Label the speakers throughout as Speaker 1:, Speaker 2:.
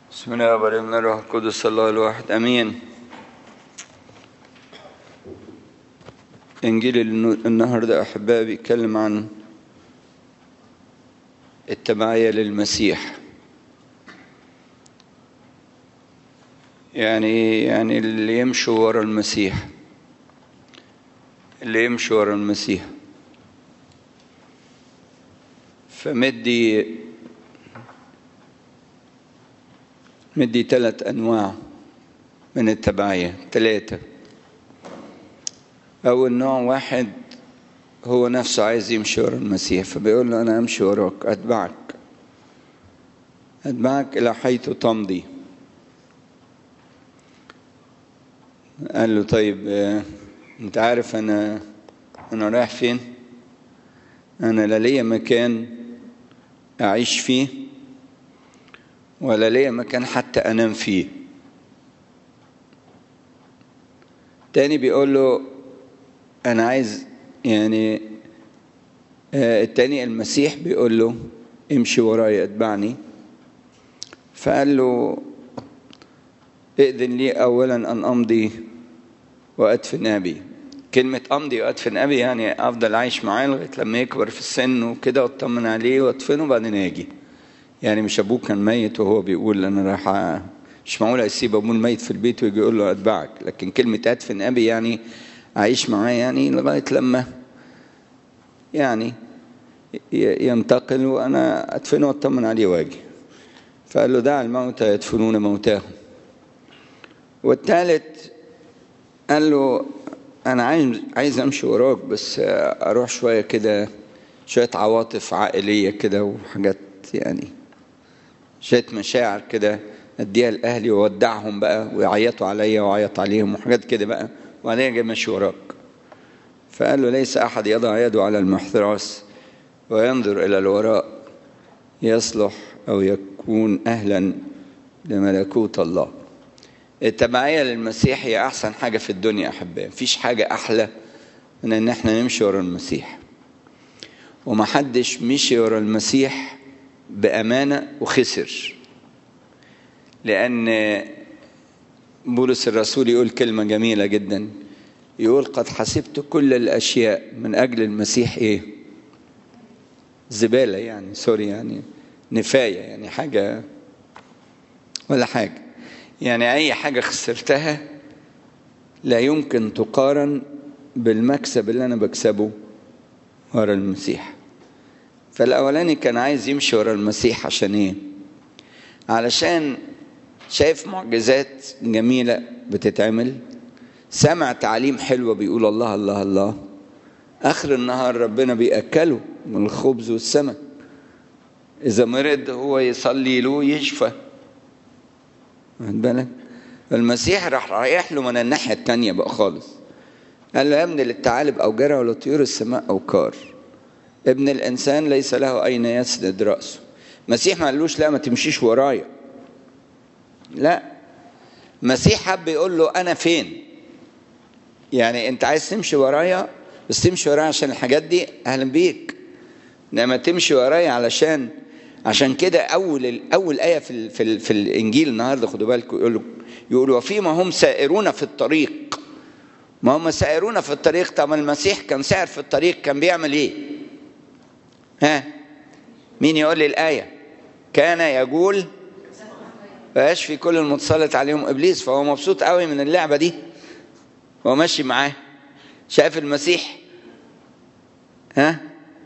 Speaker 1: بسم الله والابن الروح القدس الله الواحد امين انجيل الن- النهارده احبائي بيتكلم عن التبعيه للمسيح يعني يعني اللي يمشوا ورا المسيح اللي يمشوا ورا المسيح فمدي مدي ثلاث أنواع من التبعية ثلاثة أول نوع واحد هو نفسه عايز يمشي ورا المسيح فبيقول له أنا أمشي وراك أتبعك أتبعك إلى حيث تمضي قال له طيب آه، أنت عارف أنا أنا رايح فين؟ أنا لا ليا مكان أعيش فيه ولا ليا مكان حتى انام فيه تاني بيقول له انا عايز يعني آه، التاني المسيح بيقول له امشي ورايا اتبعني فقال له ائذن لي اولا ان امضي وادفن ابي كلمة أمضي وأدفن أبي يعني أفضل عايش معاه لغاية لما يكبر في السن وكده وأطمن عليه وأدفنه وبعدين أجي يعني مش ابوه كان ميت وهو بيقول انا رايح أ- مش معقول هيسيب ابوه الميت في البيت ويجي يقول له اتبعك لكن كلمه ادفن ابي يعني اعيش معاه يعني لغايه لما يعني ي- ينتقل وانا ادفنه واطمن عليه واجي فقال له دع الموتى يدفنون موتاهم والثالث قال له انا عايز عايز امشي وراك بس اروح شويه كده شويه عواطف عائليه كده وحاجات يعني شويه مشاعر كده اديها لاهلي واودعهم بقى ويعيطوا عليا واعيط عليهم وحاجات كده بقى وبعدين اجي ماشي وراك فقال له ليس احد يضع يده على المحراس وينظر الى الوراء يصلح او يكون اهلا لملكوت الله التبعية للمسيح هي أحسن حاجة في الدنيا أحبائي مفيش حاجة أحلى من إن إحنا نمشي ورا المسيح ومحدش مشي ورا المسيح بأمانة وخسر لأن بولس الرسول يقول كلمة جميلة جدا يقول قد حسبت كل الأشياء من أجل المسيح إيه زبالة يعني سوري يعني نفاية يعني حاجة ولا حاجة يعني أي حاجة خسرتها لا يمكن تقارن بالمكسب اللي أنا بكسبه ورا المسيح فالأولاني كان عايز يمشي ورا المسيح عشان إيه؟ علشان شايف معجزات جميلة بتتعمل سمع تعليم حلوة بيقول الله الله الله آخر النهار ربنا بيأكله من الخبز والسمك إذا مرض هو يصلي له يشفى واخد بالك المسيح راح رايح له من الناحيه التانية بقى خالص قال له يا ابن للثعالب اوجرها ولا طيور السماء اوكار ابن الانسان ليس له اين يسند راسه المسيح ما قالوش لا ما تمشيش ورايا لا المسيح حب يقول له انا فين يعني انت عايز تمشي ورايا بس تمشي ورايا عشان الحاجات دي اهلا بيك انما تمشي ورايا علشان عشان كده اول اول ايه في ال في, ال في الانجيل النهارده خدوا بالكم يقولوا يقولوا وفيما هم سائرون في الطريق ما هم سائرون في الطريق طب المسيح كان سائر في الطريق كان بيعمل ايه؟ ها؟ مين يقول لي الايه؟ كان يقول ويشفي كل المتسلط عليهم ابليس فهو مبسوط قوي من اللعبه دي هو ماشي معاه شايف المسيح ها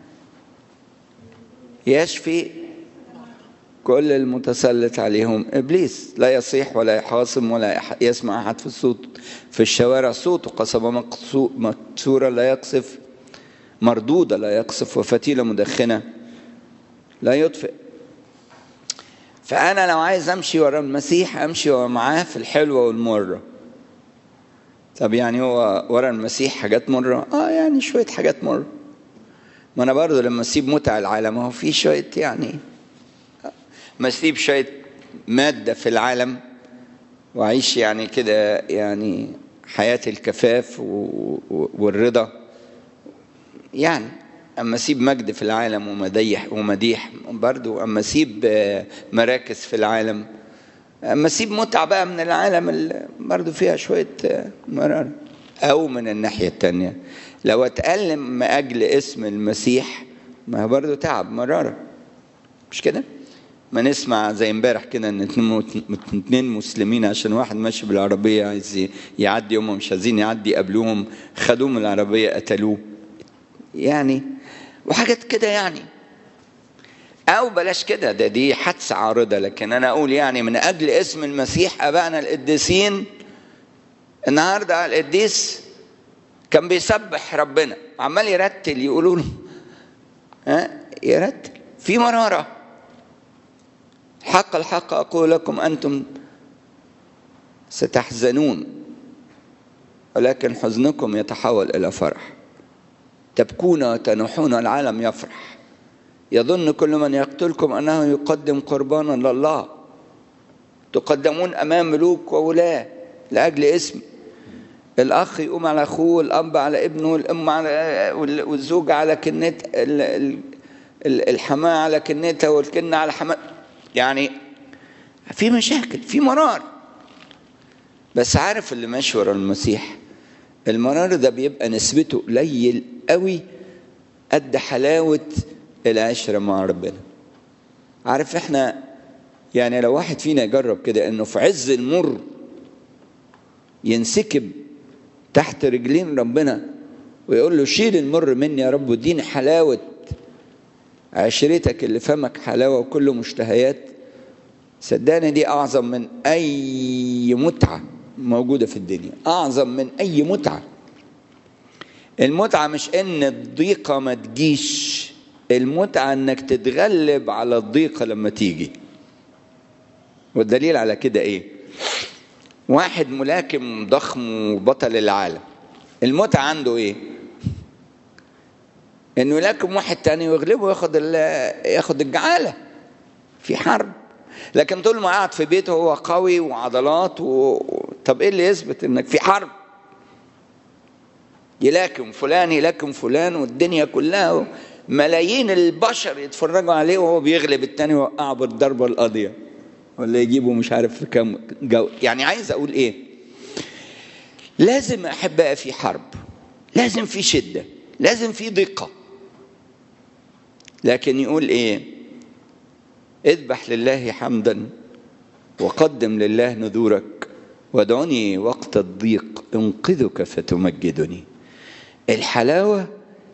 Speaker 1: يشفي كل المتسلط عليهم ابليس لا يصيح ولا يحاصم ولا يح- يسمع احد في الصوت في الشوارع صوته قصبه مقصو- مكسوره لا يقصف مردوده لا يقصف وفتيله مدخنه لا يطفئ فانا لو عايز امشي ورا المسيح امشي معاه في الحلوه والمره طب يعني هو ورا المسيح حاجات مره اه يعني شويه حاجات مره ما انا برضه لما اسيب متع العالم هو في شويه يعني ما اسيب شويه ماده في العالم واعيش يعني كده يعني حياه الكفاف و- و- والرضا يعني اما اسيب مجد في العالم ومديح ومديح برضه اما اسيب آه، مراكز في العالم اما اسيب متعه بقى من العالم اللي برضه فيها شويه مراره او من الناحيه الثانيه لو اتالم من اجل اسم المسيح ما هو برضه تعب مراره مش كده ما نسمع زي امبارح كده ان اتنين مسلمين عشان واحد ماشي بالعربيه عايز يعدي هم مش عايزين يعدي قبلهم خدوه من العربيه قتلوه يعني وحاجات كده يعني او بلاش كده ده دي حادثه عارضه لكن انا اقول يعني من اجل اسم المسيح ابائنا القديسين النهارده القديس كان بيسبح ربنا عمال يرتل يقولوا له ها يرتل في مراره حق الحق اقول لكم انتم ستحزنون ولكن حزنكم يتحول الى فرح تبكون وتنوحون العالم يفرح يظن كل من يقتلكم انه يقدم قربانا لله تقدمون امام ملوك وولاه لاجل اسمي الاخ يقوم على اخوه الاب على ابنه والام على والزوج على كنت الحماه على كنتها والكنه على حماه يعني في مشاكل في مرار بس عارف اللي ماشي ورا المسيح المرار ده بيبقى نسبته قليل قوي قد حلاوه العشره مع ربنا عارف احنا يعني لو واحد فينا يجرب كده انه في عز المر ينسكب تحت رجلين ربنا ويقول له شيل المر مني يا رب واديني حلاوه عشرتك اللي فمك حلاوه وكله مشتهيات صدقني دي اعظم من اي متعه موجوده في الدنيا اعظم من اي متعه المتعه مش ان الضيقه ما تجيش المتعه انك تتغلب على الضيقه لما تيجي والدليل على كده ايه واحد ملاكم ضخم وبطل العالم المتعه عنده ايه انه يلاكم واحد تاني ويغلبه وياخد ياخد الجعاله في حرب لكن طول ما قاعد في بيته هو قوي وعضلات و... طب ايه اللي يثبت انك في حرب يلاكم فلان يلاكم فلان والدنيا كلها ملايين البشر يتفرجوا عليه وهو بيغلب التاني ويوقعه بالضربه القاضيه ولا يجيبه مش عارف في كام جو يعني عايز اقول ايه لازم احب في حرب لازم في شده لازم في ضيقه لكن يقول ايه اذبح لله حمدا وقدم لله نذورك وادعني وقت الضيق انقذك فتمجدني الحلاوه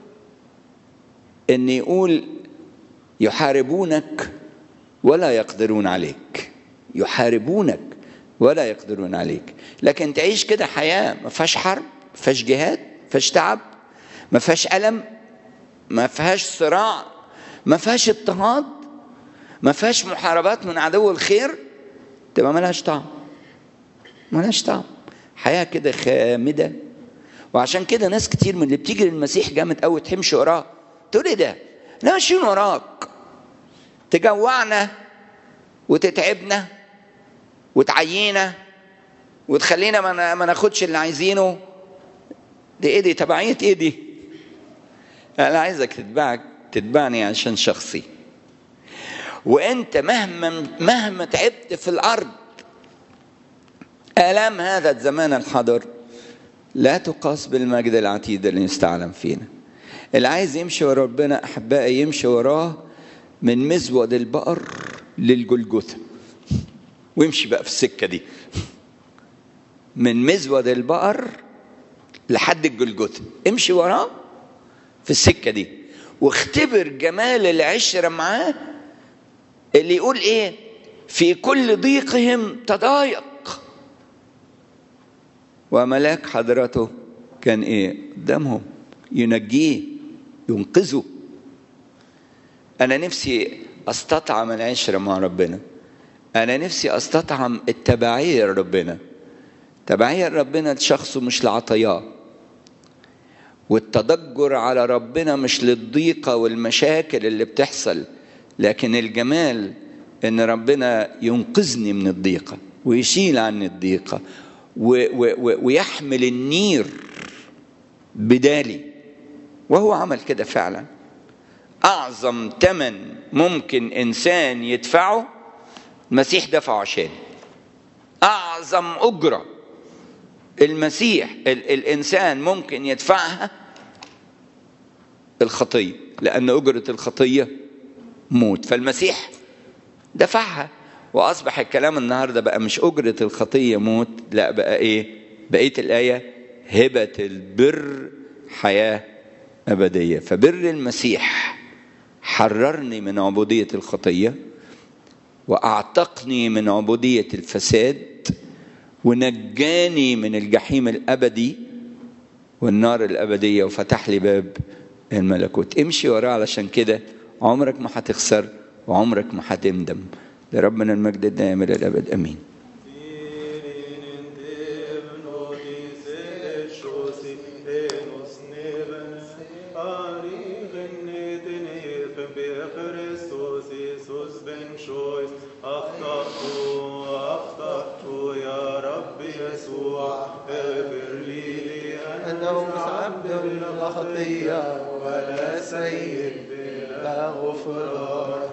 Speaker 1: ان يقول يحاربونك ولا يقدرون عليك يحاربونك ولا يقدرون عليك لكن تعيش كده حياه ما فيهاش حرب ما فيهاش جهاد ما فيهاش تعب ما فيهاش الم ما فيهاش صراع ما فيهاش اضطهاد ما فيهاش محاربات من عدو الخير تبقى ملهاش طعم ملهاش طعم حياه كده خامده وعشان كده ناس كتير من اللي بتيجي للمسيح جامد قوي تمشي وراه تقول ايه ده؟ لا ماشيين وراك تجوعنا وتتعبنا وتعيينا وتخلينا ما ناخدش اللي عايزينه دي ايه دي تبعيه ايه دي؟ انا عايزك تتبعك تتبعني عشان شخصي وانت مهما مهما تعبت في الارض الام هذا الزمان الحاضر لا تقاس بالمجد العتيد اللي يستعلم فينا اللي عايز يمشي ورا ربنا احبائي يمشي وراه من مزود البقر للجلجثه ويمشي بقى في السكه دي من مزود البقر لحد الجلجثه امشي وراه في السكه دي واختبر جمال العشره معاه اللي يقول ايه في كل ضيقهم تضايق وملاك حضرته كان ايه قدامهم ينجيه ينقذه انا نفسي استطعم العشره مع ربنا انا نفسي استطعم التبعيه لربنا تبعيه لربنا لشخصه مش لعطاياه والتضجر على ربنا مش للضيقه والمشاكل اللي بتحصل لكن الجمال ان ربنا ينقذني من الضيقه ويشيل عني الضيقه و و ويحمل النير بدالي وهو عمل كده فعلا اعظم ثمن ممكن انسان يدفعه المسيح دفعه عشان اعظم اجره المسيح ال الانسان ممكن يدفعها الخطيه لان اجره الخطيه موت فالمسيح دفعها واصبح الكلام النهارده بقى مش اجره الخطيه موت لا بقى ايه بقيه الايه هبه البر حياه ابديه فبر المسيح حررني من عبوديه الخطيه واعتقني من عبوديه الفساد ونجاني من الجحيم الابدي والنار الابديه وفتح لي باب الملكوت امشي وراه علشان كده عمرك ما هتخسر وعمرك ما هتندم لربنا المجد الدائم الى الابد امين
Speaker 2: أخطأت أخطأت يا رب يسوع اغفر لي لأنه عبد الخطية ولا سيد بلا غفران